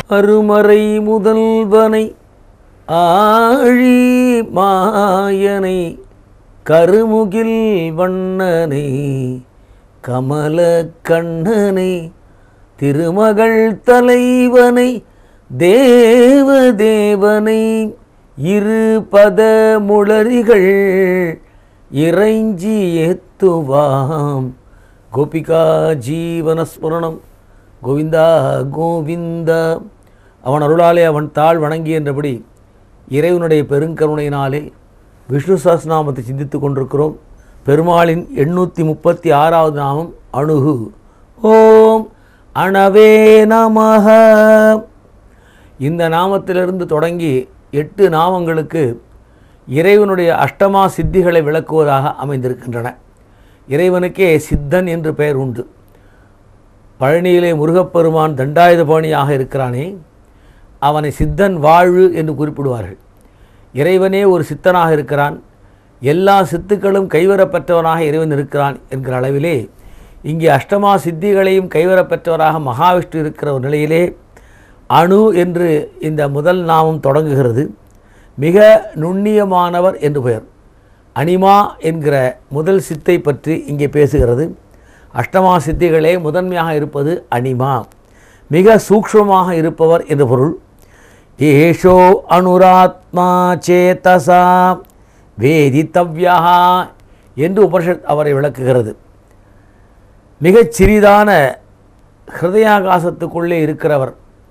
அருமறை முதல்வனை ஆழி மாயனை கருமுகில் வண்ணனை கமல கண்ணனை திருமகள் தலைவனை தேவ தேவனை இரு பத முளரிகள் இறைஞ்சி ஏத்துவாம் கோபிகா ஜீவனஸ்மரணம் கோவிந்தா கோவிந்தா அவன் அருளாலே அவன் தாழ் வணங்கி என்றபடி இறைவனுடைய பெருங்கருணையினாலே விஷ்ணு சஹஸ்ரநாமத்தை சிந்தித்து கொண்டிருக்கிறோம் பெருமாளின் எண்ணூற்றி முப்பத்தி ஆறாவது நாமம் அணுகு ஓம் அணவே நமஹ இந்த நாமத்திலிருந்து தொடங்கி எட்டு நாமங்களுக்கு இறைவனுடைய அஷ்டமா சித்திகளை விளக்குவதாக அமைந்திருக்கின்றன இறைவனுக்கே சித்தன் என்று பெயர் உண்டு பழனியிலே முருகப்பெருமான் தண்டாயுதபாணியாக இருக்கிறானே அவனை சித்தன் வாழ்வு என்று குறிப்பிடுவார்கள் இறைவனே ஒரு சித்தனாக இருக்கிறான் எல்லா சித்துக்களும் கைவரப்பெற்றவனாக இறைவன் இருக்கிறான் என்கிற அளவிலே இங்கே அஷ்டமா சித்திகளையும் கைவரப்பெற்றவராக மகாவிஷ்ணு இருக்கிற ஒரு நிலையிலே அணு என்று இந்த முதல் நாமம் தொடங்குகிறது மிக நுண்ணியமானவர் என்று பெயர் அனிமா என்கிற முதல் சித்தை பற்றி இங்கே பேசுகிறது அஷ்டமா சித்திகளே முதன்மையாக இருப்பது அனிமா மிக சூக்ஷ்மமாக இருப்பவர் என்று பொருள் ஏஷோ அனுராத்மா சேதசா வேதித்தவ்யா என்று உபனிஷத் அவரை விளக்குகிறது மிகச் சிறிதான ஹிருதயாகாசத்துக்குள்ளே இருக்கிறவர்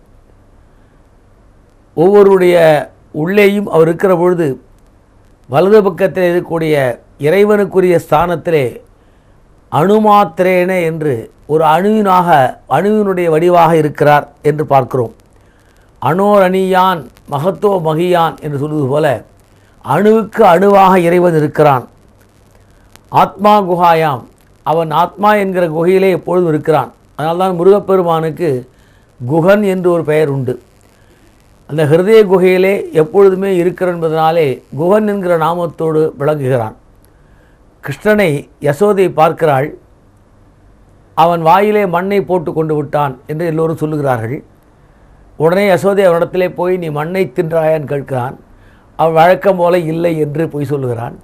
ஒவ்வொருடைய உள்ளேயும் அவர் இருக்கிற பொழுது வலது பக்கத்தில் இருக்கக்கூடிய இறைவனுக்குரிய ஸ்தானத்திலே அணுமாத்திரேன என்று ஒரு அணுவினாக அணுவினுடைய வடிவாக இருக்கிறார் என்று பார்க்கிறோம் அணோரணியான் மகத்தோ மகியான் என்று சொல்வது போல அணுவுக்கு அணுவாக இறைவன் இருக்கிறான் ஆத்மா குஹாயாம் அவன் ஆத்மா என்கிற குகையிலே எப்பொழுதும் இருக்கிறான் அதனால்தான் முருகப்பெருமானுக்கு குகன் என்று ஒரு பெயர் உண்டு அந்த ஹிருதய குகையிலே எப்பொழுதுமே இருக்கிற என்பதனாலே குகன் என்கிற நாமத்தோடு விளங்குகிறான் கிருஷ்ணனை யசோதை பார்க்கிறாள் அவன் வாயிலே மண்ணை போட்டு கொண்டு விட்டான் என்று எல்லோரும் சொல்லுகிறார்கள் உடனே யசோதை அவனிடத்திலே போய் நீ மண்ணை தின்றாயான்னு கேட்கிறான் அவன் வழக்கம் போல இல்லை என்று பொய் சொல்லுகிறான்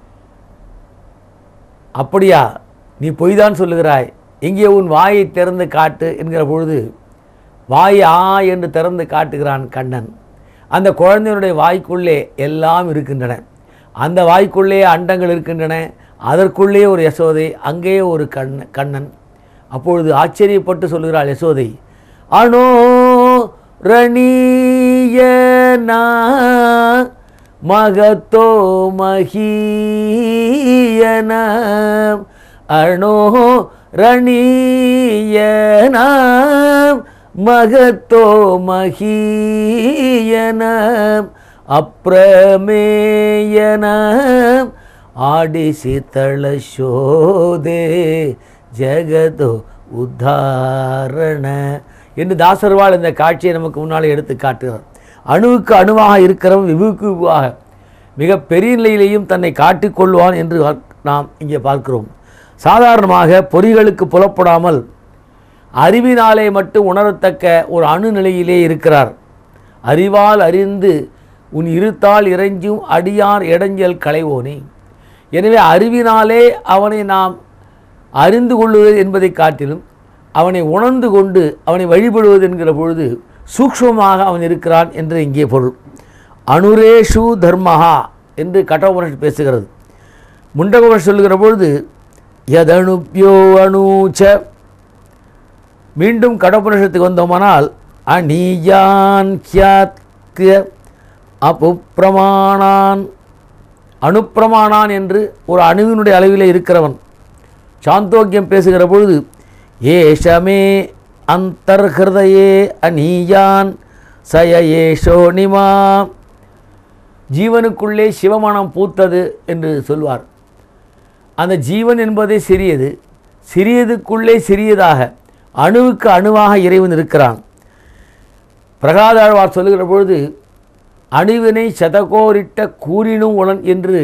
அப்படியா நீ பொய் தான் சொல்லுகிறாய் இங்கே உன் வாயை திறந்து காட்டு என்கிற பொழுது வாய் ஆ என்று திறந்து காட்டுகிறான் கண்ணன் அந்த குழந்தையினுடைய வாய்க்குள்ளே எல்லாம் இருக்கின்றன அந்த வாய்க்குள்ளே அண்டங்கள் இருக்கின்றன அதற்குள்ளே ஒரு யசோதை அங்கே ஒரு கண் கண்ணன் அப்பொழுது ஆச்சரியப்பட்டு சொல்லுகிறாள் யசோதை அணோ ரணீயனா மகத்தோ மகீயன அணோ ரணீயன மகத்தோ மகீயன அப்பிரமேயன ஆடிசி தளசோதே ஜெகதோ உத்தாரண என்று தாசர்வாள் இந்த காட்சியை நமக்கு முன்னால் எடுத்து காட்டுகிறார் அணுவுக்கு அணுவாக இருக்கிறவன் விபுக்கு விபுவாக மிக பெரிய நிலையிலேயும் தன்னை காட்டிக்கொள்வான் என்று நாம் இங்கே பார்க்கிறோம் சாதாரணமாக பொறிகளுக்கு புலப்படாமல் அறிவினாலே மட்டும் உணரத்தக்க ஒரு அணு நிலையிலே இருக்கிறார் அறிவால் அறிந்து உன் இருத்தால் இறைஞ்சும் அடியார் இடைஞ்சல் களைவோனே எனவே அறிவினாலே அவனை நாம் அறிந்து கொள்வது என்பதை காட்டிலும் அவனை உணர்ந்து கொண்டு அவனை வழிபடுவது என்கிற பொழுது சூக்ஷ்மமாக அவன் இருக்கிறான் என்று இங்கே பொருள் அனுரேஷு தர்மஹா என்று கட்டோபனிஷத் பேசுகிறது முண்டகோபனிஷத் சொல்லுகிற பொழுது யதனுப்யோ அனூச்ச மீண்டும் கடோபனிஷத்துக்கு வந்தோமானால் அணியான் கியாத்ய அபுப்பிரமாணான் அணுப்பிரமாணான் என்று ஒரு அணுவினுடைய அளவிலே இருக்கிறவன் சாந்தோக்கியம் பேசுகிற பொழுது ஏஷமே அந்தர்ஹிருதயே அநீயான் சய ஏஷோனிமா ஜீவனுக்குள்ளே சிவமணம் பூத்தது என்று சொல்வார் அந்த ஜீவன் என்பதே சிறியது சிறியதுக்குள்ளே சிறியதாக அணுவுக்கு அணுவாக இறைவன் இருக்கிறான் பிரகாதாழ்வார் சொல்லுகிற பொழுது அணுவினை சதகோரிட்ட கூறினும் உணன் என்று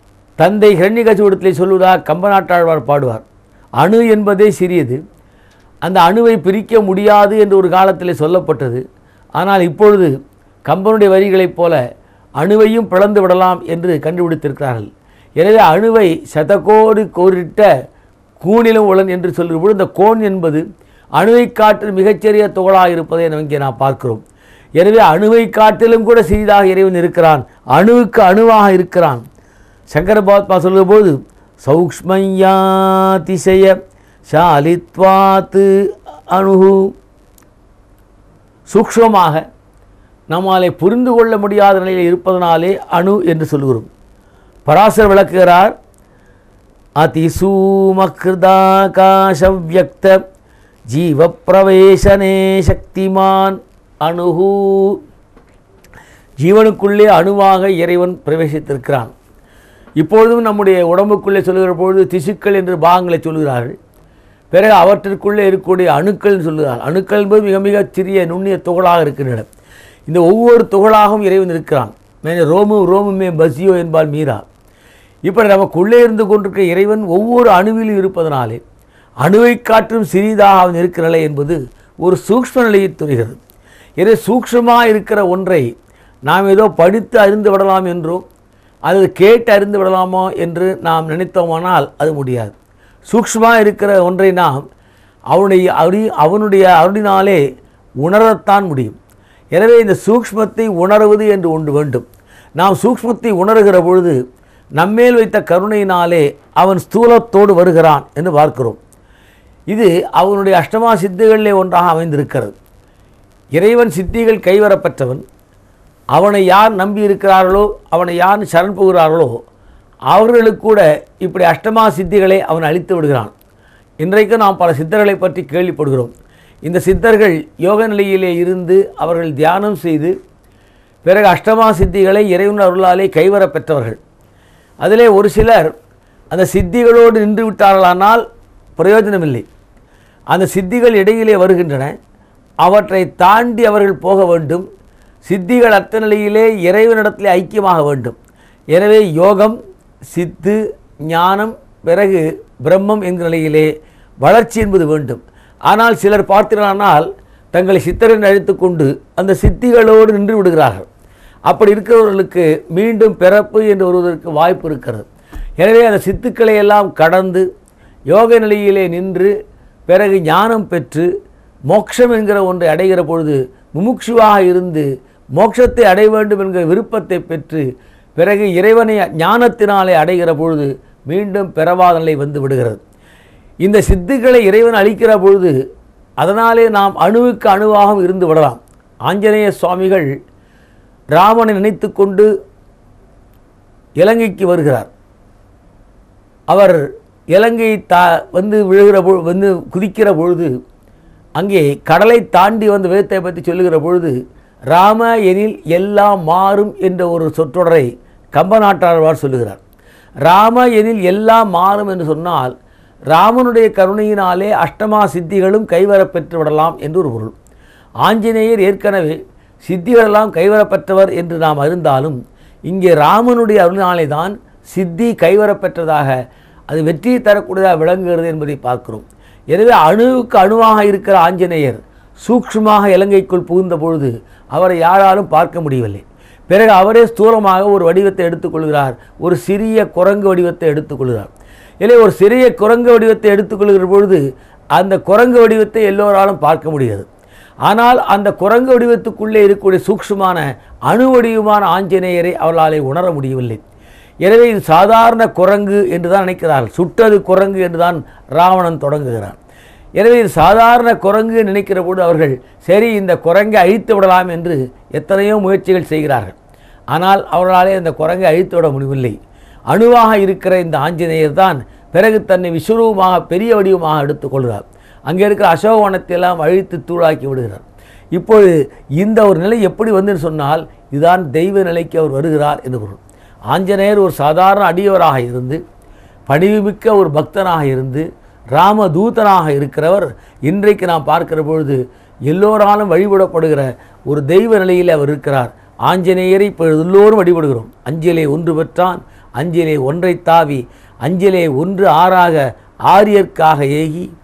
தந்தை ஹிரண்யகசிவிடத்திலே சொல்வதாக கம்பநாட்டாழ்வார் பாடுவார் அணு என்பதே சிறியது அந்த அணுவை பிரிக்க முடியாது என்று ஒரு காலத்தில் சொல்லப்பட்டது ஆனால் இப்பொழுது கம்பனுடைய வரிகளைப் போல அணுவையும் பிளந்து விடலாம் என்று கண்டுபிடித்திருக்கிறார்கள் எனவே அணுவை சதகோடு கோரிட்ட கூணிலும் உளன் என்று சொல்கிற பொழுது இந்த கோன் என்பது அணுவை காட்டில் மிகச்சிறிய துகளாக இருப்பதை நாம் இங்கே நாம் பார்க்கிறோம் எனவே அணுவை காட்டிலும் கூட சிறிதாக இறைவன் இருக்கிறான் அணுவுக்கு அணுவாக இருக்கிறான் சங்கர பகவத்மா சொல்லும்போது சௌக்ஷ்மயாதிசய ஷாலித்வாத்து அணுகு சூக்ஷ்மமாக நம்மாலே புரிந்து கொள்ள முடியாத நிலையில் இருப்பதனாலே அணு என்று சொல்கிறோம் பராசர் விளக்குகிறார் அதிசூமகிருதாகாசவியக்த ஜீவப்பிரவேசனே சக்திமான் அணுகு ஜீவனுக்குள்ளே அணுவாக இறைவன் பிரவேசித்திருக்கிறான் இப்பொழுதும் நம்முடைய உடம்புக்குள்ளே சொல்லுகிற பொழுது திசுக்கள் என்று பாகங்களை சொல்கிறார்கள் பிறகு அவற்றிற்குள்ளே இருக்கக்கூடிய அணுக்கள் சொல்லுகிறார் அணுக்கள் என்பது மிக மிக சிறிய நுண்ணிய துகளாக இருக்கின்றன இந்த ஒவ்வொரு துகளாகவும் இறைவன் இருக்கிறான் மேலே ரோமு ரோமுமே பசியோ என்பால் மீரா இப்படி நமக்குள்ளே இருந்து கொண்டிருக்க இறைவன் ஒவ்வொரு அணுவிலும் இருப்பதனாலே அணுவை காற்றும் சிறிதாக அவன் இருக்கிற நிலை என்பது ஒரு சூக்ஷ்ம நிலையை துறைகிறது எனவே சூக்ஷ்மமாக இருக்கிற ஒன்றை நாம் ஏதோ படித்து அறிந்து விடலாம் என்றோ அல்லது கேட்டு அறிந்து விடலாமோ என்று நாம் நினைத்தோமானால் அது முடியாது சூக்ஷ்மமாக இருக்கிற ஒன்றை நாம் அவனுடைய அருடி அவனுடைய அருளினாலே உணரத்தான் முடியும் எனவே இந்த சூக்ஷ்மத்தை உணர்வது என்று ஒன்று வேண்டும் நாம் சூக்ஷ்மத்தை உணர்கிற பொழுது நம்மேல் வைத்த கருணையினாலே அவன் ஸ்தூலத்தோடு வருகிறான் என்று பார்க்கிறோம் இது அவனுடைய அஷ்டமா சித்திகளிலே ஒன்றாக அமைந்திருக்கிறது இறைவன் சித்திகள் கைவரப்பெற்றவன் அவனை யார் நம்பி இருக்கிறார்களோ அவனை யார் சரண் போகிறார்களோ அவர்களுக்கு கூட இப்படி அஷ்டமா சித்திகளை அவன் அளித்து விடுகிறான் இன்றைக்கு நாம் பல சித்தர்களை பற்றி கேள்விப்படுகிறோம் இந்த சித்தர்கள் யோக நிலையிலே இருந்து அவர்கள் தியானம் செய்து பிறகு அஷ்டமா சித்திகளை இறைவன் அருளாலே கைவரப் பெற்றவர்கள் அதிலே ஒரு சிலர் அந்த சித்திகளோடு நின்று விட்டார்களானால் பிரயோஜனமில்லை அந்த சித்திகள் இடையிலே வருகின்றன அவற்றை தாண்டி அவர்கள் போக வேண்டும் சித்திகள் அத்த நிலையிலே இறைவனிடத்திலே ஐக்கியமாக வேண்டும் எனவே யோகம் சித்து ஞானம் பிறகு பிரம்மம் என்கிற நிலையிலே வளர்ச்சி என்பது வேண்டும் ஆனால் சிலர் பார்த்தீர்களானால் தங்களை சித்தரன் அழைத்து கொண்டு அந்த சித்திகளோடு நின்று விடுகிறார்கள் அப்படி இருக்கிறவர்களுக்கு மீண்டும் பிறப்பு என்று வருவதற்கு வாய்ப்பு இருக்கிறது எனவே அந்த சித்துக்களை எல்லாம் கடந்து யோக நிலையிலே நின்று பிறகு ஞானம் பெற்று மோட்சம் என்கிற ஒன்றை அடைகிற பொழுது முமுட்சுவாக இருந்து மோட்சத்தை அடைய வேண்டும் என்கிற விருப்பத்தை பெற்று பிறகு இறைவனை ஞானத்தினாலே அடைகிற பொழுது மீண்டும் பிறவாத நிலை வந்து விடுகிறது இந்த சித்துக்களை இறைவன் அளிக்கிற பொழுது அதனாலே நாம் அணுவுக்கு அணுவாகவும் இருந்து விடலாம் ஆஞ்சநேய சுவாமிகள் ராமனை நினைத்து கொண்டு இலங்கைக்கு வருகிறார் அவர் இலங்கை தா வந்து விழுகிற பொ வந்து குதிக்கிற பொழுது அங்கே கடலை தாண்டி வந்து வேதத்தை பற்றி சொல்லுகிற பொழுது ராம எனில் எல்லாம் மாறும் என்ற ஒரு சொற்றொடரை கம்பநாட்டாழ்வார் சொல்லுகிறார் ராம எனில் எல்லாம் மாறும் என்று சொன்னால் ராமனுடைய கருணையினாலே அஷ்டமா சித்திகளும் கைவரப் பெற்று விடலாம் என்று ஒரு பொருள் ஆஞ்சநேயர் ஏற்கனவே சித்திகளெல்லாம் கைவரப்பெற்றவர் என்று நாம் அறிந்தாலும் இங்கே ராமனுடைய அருளினாலே தான் சித்தி கைவரப்பெற்றதாக அது வெற்றியை தரக்கூடியதாக விளங்குகிறது என்பதை பார்க்கிறோம் எனவே அணுவுக்கு அணுவாக இருக்கிற ஆஞ்சநேயர் சூக்ஷ்மமாக இலங்கைக்குள் புகுந்த பொழுது அவரை யாராலும் பார்க்க முடியவில்லை பிறகு அவரே ஸ்தூலமாக ஒரு வடிவத்தை எடுத்துக்கொள்கிறார் ஒரு சிறிய குரங்கு வடிவத்தை எடுத்துக்கொள்கிறார் எனவே ஒரு சிறிய குரங்கு வடிவத்தை எடுத்துக்கொள்கிற பொழுது அந்த குரங்கு வடிவத்தை எல்லோராலும் பார்க்க முடியாது ஆனால் அந்த குரங்கு வடிவத்துக்குள்ளே இருக்கக்கூடிய சூக்ஷ்மமான அணு வடிவமான ஆஞ்சநேயரை அவர்களாலே உணர முடியவில்லை எனவே இது சாதாரண குரங்கு என்று தான் நினைக்கிறார்கள் சுட்டது குரங்கு என்று தான் ராவணன் தொடங்குகிறான் எனவே இது சாதாரண குரங்கு நினைக்கிற போது அவர்கள் சரி இந்த குரங்கை அழித்து விடலாம் என்று எத்தனையோ முயற்சிகள் செய்கிறார்கள் ஆனால் அவர்களாலே அந்த குரங்கை அழித்து விட முடியவில்லை அணுவாக இருக்கிற இந்த ஆஞ்சநேயர் தான் பிறகு தன்னை விஸ்வரூபமாக பெரிய வடிவமாக எடுத்துக்கொள்கிறார் அங்கே இருக்கிற அசோகவனத்தை எல்லாம் அழித்து தூளாக்கி விடுகிறார் இப்பொழுது இந்த ஒரு நிலை எப்படி வந்துன்னு சொன்னால் இதுதான் தெய்வ நிலைக்கு அவர் வருகிறார் என்று பொருள் ஆஞ்சநேயர் ஒரு சாதாரண அடியவராக இருந்து பணிவுமிக்க ஒரு பக்தனாக இருந்து ராமதூதனாக இருக்கிறவர் இன்றைக்கு நாம் பார்க்கிற பொழுது எல்லோராலும் வழிபடப்படுகிற ஒரு தெய்வ நிலையில் அவர் இருக்கிறார் ஆஞ்சநேயரை இப்போ எல்லோரும் வழிபடுகிறோம் அஞ்சிலே ஒன்று பெற்றான் அஞ்சிலே ஒன்றை தாவி அஞ்சிலே ஒன்று ஆறாக ஆரியர்க்காக ஏகி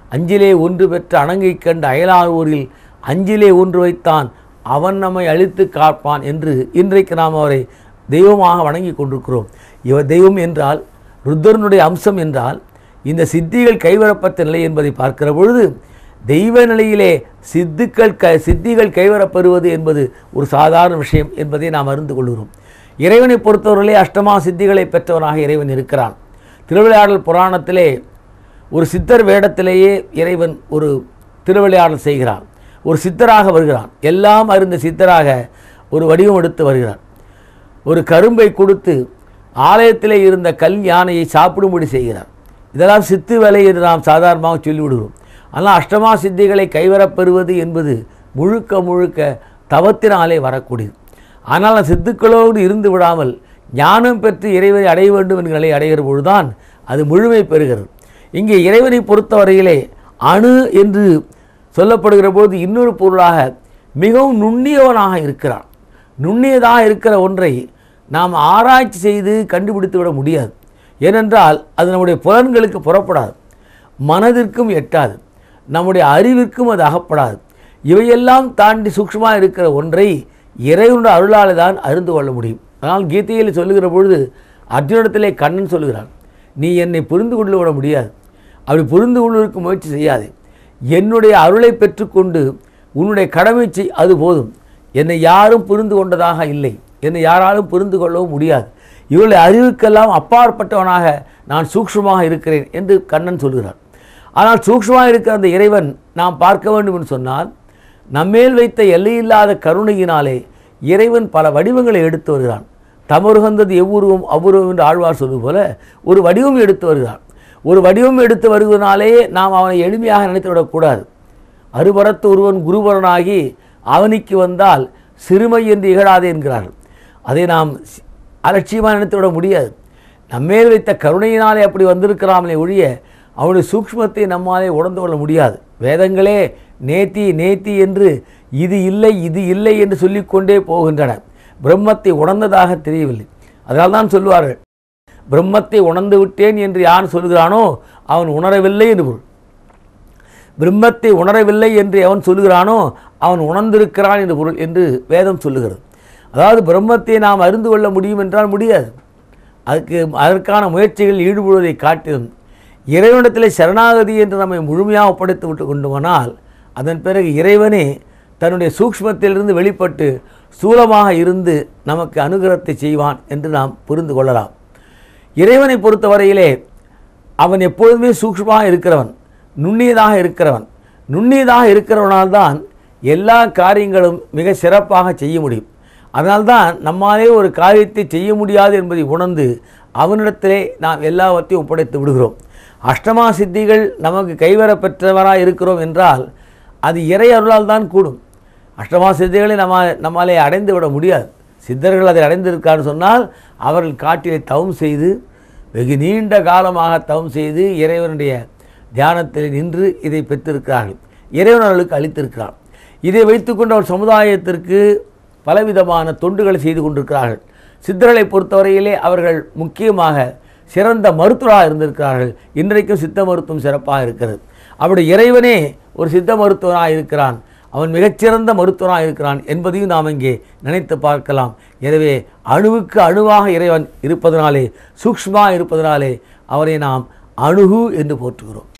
அஞ்சிலே ஒன்று பெற்ற அணங்கை கண்ட அயலார் ஊரில் அஞ்சிலே ஒன்று வைத்தான் அவன் நம்மை அழித்து காப்பான் என்று இன்றைக்கு நாம் அவரை தெய்வமாக வணங்கி கொண்டிருக்கிறோம் இவர் தெய்வம் என்றால் ருத்ரனுடைய அம்சம் என்றால் இந்த சித்திகள் கைவரப்பட்ட நிலை என்பதை பார்க்கிற பொழுது தெய்வ நிலையிலே சித்துக்கள் க சித்திகள் கைவரப்பெறுவது என்பது ஒரு சாதாரண விஷயம் என்பதை நாம் அறிந்து கொள்கிறோம் இறைவனை பொறுத்தவரையிலே அஷ்டமா சித்திகளை பெற்றவனாக இறைவன் இருக்கிறான் திருவிளையாடல் புராணத்திலே ஒரு சித்தர் வேடத்திலேயே இறைவன் ஒரு திருவிளையாடல் செய்கிறான் ஒரு சித்தராக வருகிறான் எல்லாம் அறிந்த சித்தராக ஒரு வடிவம் எடுத்து வருகிறான் ஒரு கரும்பை கொடுத்து ஆலயத்திலே இருந்த கல் யானையை சாப்பிடும்படி செய்கிறார் இதெல்லாம் சித்து வேலை என்று நாம் சாதாரணமாக சொல்லிவிடுகிறோம் ஆனால் அஷ்டமா சித்திகளை கைவரப்பெறுவது என்பது முழுக்க முழுக்க தவத்தினாலே வரக்கூடியது ஆனால் அந்த சித்துக்களோடு இருந்து விடாமல் ஞானம் பெற்று இறைவனை அடைய வேண்டும் என்கிற நிலை அடைகிற பொழுதுதான் அது முழுமை பெறுகிறது இங்கே இறைவனை பொறுத்தவரையிலே அணு என்று சொல்லப்படுகிற போது இன்னொரு பொருளாக மிகவும் நுண்ணியவனாக இருக்கிறான் நுண்ணியதாக இருக்கிற ஒன்றை நாம் ஆராய்ச்சி செய்து கண்டுபிடித்து விட முடியாது ஏனென்றால் அது நம்முடைய புலன்களுக்கு புறப்படாது மனதிற்கும் எட்டாது நம்முடைய அறிவிற்கும் அது அகப்படாது இவையெல்லாம் தாண்டி சூக்ஷ்மமாக இருக்கிற ஒன்றை இறைவனுடைய அருளால் தான் அறிந்து கொள்ள முடியும் ஆனால் கீதையில் சொல்லுகிற பொழுது அர்ஜுனிடத்திலே கண்ணன் சொல்லுகிறான் நீ என்னை புரிந்து கொண்டு விட முடியாது அப்படி புரிந்து கொள்வதற்கு முயற்சி செய்யாதே என்னுடைய அருளை பெற்றுக்கொண்டு உன்னுடைய கடமை செய் அது போதும் என்னை யாரும் புரிந்து கொண்டதாக இல்லை என்னை யாராலும் புரிந்து கொள்ளவும் முடியாது இவருடைய அறிவுக்கெல்லாம் அப்பாற்பட்டவனாக நான் சூக்ஷ்மமாக இருக்கிறேன் என்று கண்ணன் சொல்கிறார் ஆனால் சூக்ஷ்மமாக இருக்கிற அந்த இறைவன் நாம் பார்க்க வேண்டும் என்று சொன்னால் நம்மேல் வைத்த எல்லையில்லாத கருணையினாலே இறைவன் பல வடிவங்களை எடுத்து வருகிறான் தமருகந்தது எவ்வுருவம் அவ்வுருவம் என்று ஆழ்வார் சொல்வது போல ஒரு வடிவம் எடுத்து வருகிறான் ஒரு வடிவம் எடுத்து வருவதனாலே நாம் அவனை எளிமையாக நினைத்து விடக்கூடாது அருபரத்து ஒருவன் குருவரனாகி அவனிக்கு வந்தால் சிறுமை என்று இகழாதே என்கிறார்கள் அதை நாம் சி- அலட்சியமாக நினைத்து விட முடியாது நம்மேல் வைத்த கருணையினாலே அப்படி வந்திருக்கிறாமலே ஒழிய அவனுடைய சூக்ஷ்மத்தை நம்மாலே உணர்ந்து கொள்ள முடியாது வேதங்களே நேத்தி நேத்தி என்று இது இல்லை இது இல்லை என்று சொல்லிக்கொண்டே போகின்றன பிரம்மத்தை உணர்ந்ததாக தெரியவில்லை அதனால் தான் சொல்லுவார்கள் பிரம்மத்தை உணர்ந்து விட்டேன் என்று யார் சொல்கிறானோ அவன் உணரவில்லை என்று பொருள் பிரம்மத்தை உணரவில்லை என்று எவன் சொல்லுகிறானோ அவன் உணர்ந்திருக்கிறான் என்று பொருள் என்று வேதம் சொல்லுகிறது அதாவது பிரம்மத்தை நாம் அறிந்து கொள்ள முடியும் என்றால் முடியாது அதுக்கு அதற்கான முயற்சிகள் ஈடுபடுவதை காட்டிலும் இறைவனிடத்தில் சரணாகதி என்று நம்மை முழுமையாக ஒப்படைத்து விட்டு கொண்டுமானால் அதன் பிறகு இறைவனே தன்னுடைய சூக்ஷ்மத்திலிருந்து வெளிப்பட்டு ஸ்தூலமாக இருந்து நமக்கு அனுகிரகத்தை செய்வான் என்று நாம் புரிந்து கொள்ளலாம் இறைவனை பொறுத்தவரையிலே அவன் எப்பொழுதுமே சூக்ஷ்மமாக இருக்கிறவன் நுண்ணியதாக இருக்கிறவன் நுண்ணியதாக இருக்கிறவனால்தான் எல்லா காரியங்களும் மிக சிறப்பாக செய்ய முடியும் அதனால்தான் நம்மாலே ஒரு காரியத்தை செய்ய முடியாது என்பதை உணர்ந்து அவனிடத்திலே நாம் எல்லாவற்றையும் ஒப்படைத்து விடுகிறோம் அஷ்டமா சித்திகள் நமக்கு கைவர பெற்றவராக இருக்கிறோம் என்றால் அது இறை அருளால் தான் கூடும் அஷ்டமா சித்திகளை நம்ம நம்மாலே அடைந்து விட முடியாது சித்தர்கள் அதை அடைந்திருக்கான்னு சொன்னால் அவர்கள் காட்டிலே தவம் செய்து வெகு நீண்ட காலமாக தவம் செய்து இறைவனுடைய தியானத்தில் நின்று இதை பெற்றிருக்கிறார்கள் இறைவன் அவர்களுக்கு அளித்திருக்கிறான் இதை வைத்துக்கொண்டு அவர் சமுதாயத்திற்கு பலவிதமான தொண்டுகளை செய்து கொண்டிருக்கிறார்கள் சித்தர்களை பொறுத்தவரையிலே அவர்கள் முக்கியமாக சிறந்த மருத்துவராக இருந்திருக்கிறார்கள் இன்றைக்கும் சித்த மருத்துவம் சிறப்பாக இருக்கிறது அப்படி இறைவனே ஒரு சித்த மருத்துவனாக இருக்கிறான் அவன் மிகச்சிறந்த மருத்துவனாக இருக்கிறான் என்பதையும் நாம் இங்கே நினைத்து பார்க்கலாம் எனவே அணுவுக்கு அணுவாக இறைவன் இருப்பதனாலே சூக்ஷ்மா இருப்பதனாலே அவரை நாம் அணுகு என்று போற்றுகிறோம்